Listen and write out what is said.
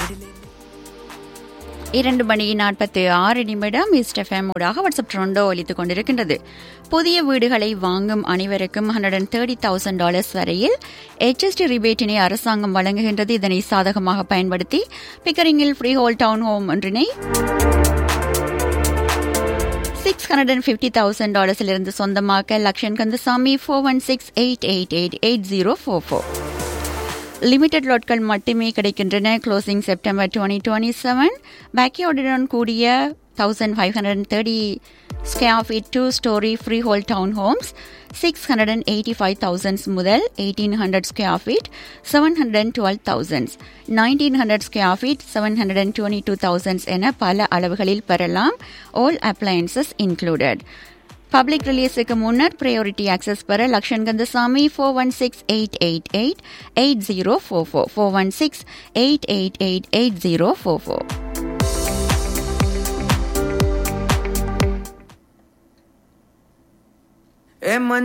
இரண்டு மணி நாற்பத்தி ஆறு நிமிடம் இஸ்டெஃபேம் ஊடாக வாட்ஸ்அப் ட்ரோண்டோ ஒலித்துக் கொண்டிருக்கின்றது புதிய வீடுகளை வாங்கும் அனைவருக்கும் hundred and thirty thousand dollars வரையில் எச்எஸ்டி ரிபேட்டினை அரசாங்கம் வழங்குகின்றது இதனை சாதகமாக பயன்படுத்தி பிக்கரிங்கில் ஃப்ரீ ஹோல் டவுன் ஹோம் ஒன்றினை six hundred and fifty thousand டாலர்ஸிலிருந்து சொந்தமாக்க Lakshan Kandasamy four one six eight eight eight eight zero four four limited லாட்கள் மட்டுமே கிடைக்கின்றன closing September twenty twenty seven பேக்கியோடுடன் கூடிய thousand five hundred and thirty square feet two storey free hold town homes six hundred and eighty five thousands முதல் eighteen hundred square feet seven hundred and twelve thousands nineteen hundred square feet seven hundred and twenty two thousands என பல அளவுகளில் பெறலாம் all appliances included public ரிலீஸுக்கு முன்னர் priority access பெற Lakshan Kandasamy four one six eight eight eight eight zero four four four one six eight eight eight eight zero four four ए मन